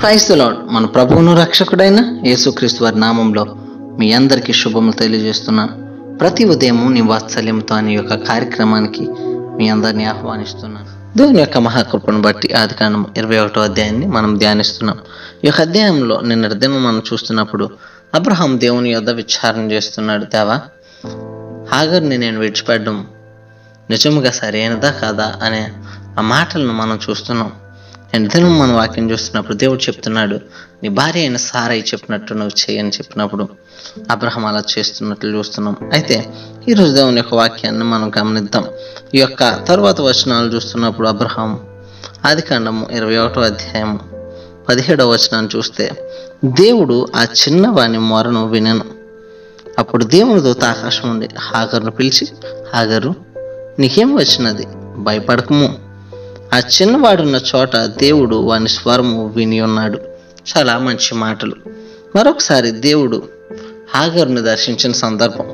క్రైస్తలో మన ప్రభువును రక్షకుడైన యేసుక్రీస్తు వారి నామంలో మీ అందరికీ శుభములు తెలియజేస్తున్నాను ప్రతి ఉదయం నీ వాత్సల్యంతో అనే యొక్క కార్యక్రమానికి మీ అందరినీ ఆహ్వానిస్తున్నాను దేవుని యొక్క మహాకృపను బట్టి ఆది కాండం ఇరవై ఒకటో అధ్యాయాన్ని మనం ధ్యానిస్తున్నాం ఈ యొక్క అధ్యాయంలో నిన్న దినం మనం చూస్తున్నప్పుడు అబ్రహాం దేవుని యొద్ద విచారణ చేస్తున్నాడు దేవా హాగర్ని నేను విడిచిపెట్టడం నిజముగా సరైనదా కాదా అనే ఆ మాటలను మనం చూస్తున్నాం నేను దినం మన వాక్యం చూస్తున్నప్పుడు దేవుడు చెప్తున్నాడు నీ భార్య అయిన సారై చెప్పినట్టు నువ్వు చేయని చెప్పినప్పుడు అబ్రహం అలా చేస్తున్నట్లు చూస్తున్నాం అయితే ఈరోజు దేవుని యొక్క వాక్యాన్ని మనం గమనిద్దాం ఈ యొక్క తరువాత వచనాలు చూస్తున్నప్పుడు అబ్రహాం ఆది కాండము ఇరవై ఒకటో అధ్యాయం పదిహేడవ వచనాన్ని చూస్తే దేవుడు ఆ చిన్నవాని మొరను వినను అప్పుడు దేవుని దూత ఆకాశం నుండి హాగరును పిలిచి హాగరు నీకేం వచ్చినది భయపడకము ఆ చిన్నవాడున్న చోట దేవుడు వాని స్వరము విని ఉన్నాడు చాలా మంచి మాటలు మరొకసారి దేవుడు హాగరుని దర్శించిన సందర్భం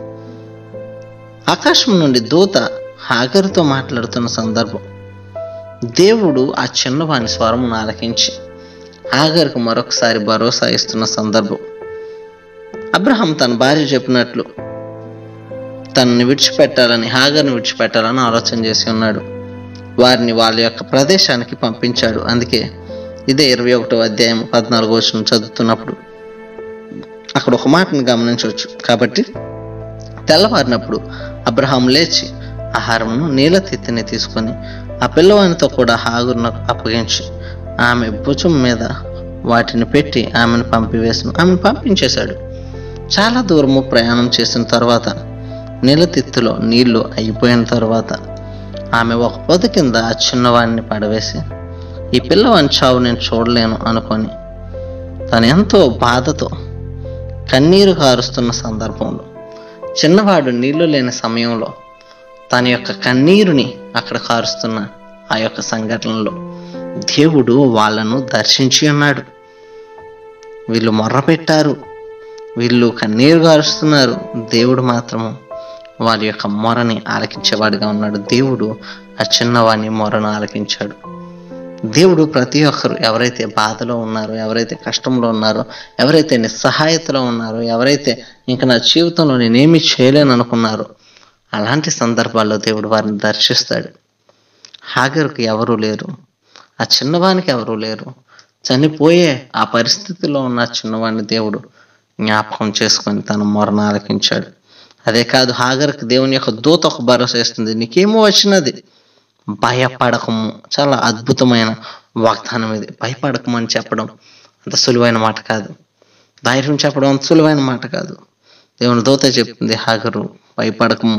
ఆకాశం నుండి దూత హాగరుతో మాట్లాడుతున్న సందర్భం దేవుడు ఆ చిన్నవాని స్వరమును ఆలకించి హాగర్కు మరొకసారి భరోసా ఇస్తున్న సందర్భం అబ్రహం తన భార్య చెప్పినట్లు తనని విడిచిపెట్టాలని హాగర్ని విడిచిపెట్టాలని ఆలోచన చేసి ఉన్నాడు వారిని వాళ్ళ యొక్క ప్రదేశానికి పంపించాడు అందుకే ఇదే ఇరవై ఒకటో అధ్యాయం పద్నాలుగో వచనం చదువుతున్నప్పుడు అక్కడ ఒక మాటను గమనించవచ్చు కాబట్టి తెల్లవారినప్పుడు అబ్రహాం లేచి ఆహారమును నీళ్ళ తిత్తిని తీసుకొని ఆ పిల్లవానితో కూడా హాగురునకు అప్పగించి ఆమె భుజం మీద వాటిని పెట్టి ఆమెను పంపివేసిన ఆమెను పంపించేశాడు చాలా దూరము ప్రయాణం చేసిన తర్వాత నీలతిత్తులో నీళ్లు అయిపోయిన తర్వాత ఆమె ఒక పొద కింద ఆ చిన్నవాడిని పడవేసి ఈ పిల్లవాని చావు నేను చూడలేను అనుకొని తను ఎంతో బాధతో కన్నీరు కారుస్తున్న సందర్భంలో చిన్నవాడు నీళ్లు లేని సమయంలో తన యొక్క కన్నీరుని అక్కడ కారుస్తున్న ఆ యొక్క సంఘటనలో దేవుడు వాళ్ళను దర్శించి ఉన్నాడు వీళ్ళు మొర్ర పెట్టారు వీళ్ళు కన్నీరు గారుస్తున్నారు దేవుడు మాత్రము వారి యొక్క మొరని ఆలకించేవాడిగా ఉన్నాడు దేవుడు ఆ చిన్నవాని మొరను ఆలకించాడు దేవుడు ప్రతి ఒక్కరు ఎవరైతే బాధలో ఉన్నారో ఎవరైతే కష్టంలో ఉన్నారో ఎవరైతే నిస్సహాయతలో ఉన్నారో ఎవరైతే ఇంకా నా జీవితంలో నేనేమి చేయలేను అనుకున్నారో అలాంటి సందర్భాల్లో దేవుడు వారిని దర్శిస్తాడు హాగర్కు ఎవరూ లేరు ఆ చిన్నవానికి ఎవరూ లేరు చనిపోయే ఆ పరిస్థితిలో ఉన్న ఆ చిన్నవాడిని దేవుడు జ్ఞాపకం చేసుకొని తన మొరణ ఆలకించాడు అదే కాదు హాగర్కి దేవుని యొక్క దూత ఒక భరోసా ఇస్తుంది నీకేమో వచ్చినది భయపడకము చాలా అద్భుతమైన వాగ్దానం ఇది భయపడకము అని చెప్పడం అంత సులువైన మాట కాదు ధైర్యం చెప్పడం అంత సులువైన మాట కాదు దేవుని దూత చెప్తుంది హాగరు భయపడకము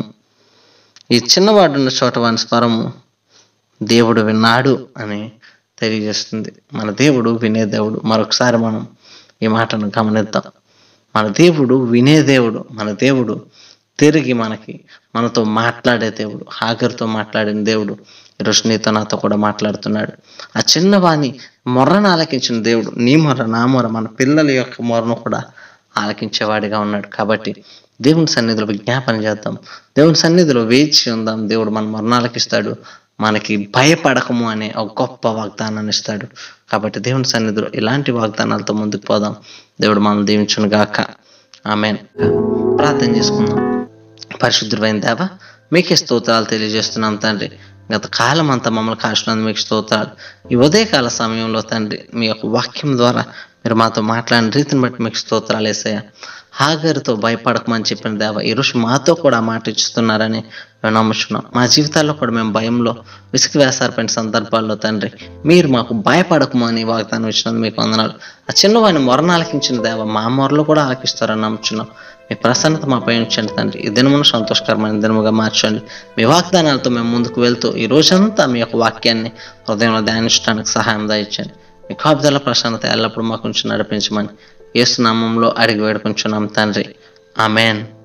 ఈ చిన్నవాడున్న చోట వాని స్వరము దేవుడు విన్నాడు అని తెలియజేస్తుంది మన దేవుడు వినే దేవుడు మరొకసారి మనం ఈ మాటను గమనిద్దాం మన దేవుడు వినే దేవుడు మన దేవుడు తిరిగి మనకి మనతో మాట్లాడే దేవుడు హాగర్తో మాట్లాడిన దేవుడు ఈరోజు నీతో నాతో కూడా మాట్లాడుతున్నాడు ఆ చిన్నవాణి మొర్రను ఆలకించిన దేవుడు నీ మొర్ర నా మొర్ర మన పిల్లల యొక్క మొర్రను కూడా ఆలకించేవాడిగా ఉన్నాడు కాబట్టి దేవుని సన్నిధిలో విజ్ఞాపన చేద్దాం దేవుని సన్నిధిలో వేచి ఉందాం దేవుడు మన మొర్రను ఆలకిస్తాడు మనకి భయపడకము అనే ఒక గొప్ప వాగ్దానాన్ని ఇస్తాడు కాబట్టి దేవుని సన్నిధిలో ఇలాంటి వాగ్దానాలతో ముందుకు పోదాం దేవుడు మనం దీవించును గాక ఆమెన్ ప్రార్థన చేసుకుందాం పరిశుద్ధుడైన దేవ మీకే స్తోత్రాలు తెలియజేస్తున్నాం తండ్రి గత కాలం అంతా మమ్మల్ని కాచినందుకు మీకు స్తోత్రాలు ఈ ఉదయకాల సమయంలో తండ్రి మీ యొక్క వాక్యం ద్వారా మీరు మాతో మాట్లాడిన రీతిని బట్టి మీకు స్తోత్రాలు వేసాయ హాగర్తో భయపడకమని చెప్పిన దేవ ఈరోజు మాతో కూడా ఆ మాట ఇస్తున్నారని మేము నమ్ముచున్నాం మా జీవితాల్లో కూడా మేము భయంలో విసుగు వేసారిపోయిన సందర్భాల్లో తండ్రి మీరు మాకు భయపడకము అని వాగ్దానం ఇచ్చినందుకు మీకు వందనాలు ఆ చిన్నవాడిని మొరను ఆలకించిన దేవ మా మొరలు కూడా ఆలకిస్తారని నమ్ముచున్నాం మీ ప్రసన్నత మాపై ఉంచండి తండ్రి ఈ దినమును సంతోషకరమైన దినముగా మార్చండి మీ వాగ్దానాలతో మేము ముందుకు వెళ్తూ ఈ రోజంతా మీ యొక్క వాక్యాన్ని హృదయంలో ధ్యానించడానికి సహాయం దయచండి మీ కాపుదల ప్రసన్నత ఎల్లప్పుడూ మాకు ఉంచి నడిపించమని ఏసునామంలో అడిగి వేడుకుంటున్నాం తండ్రి ఆమెన్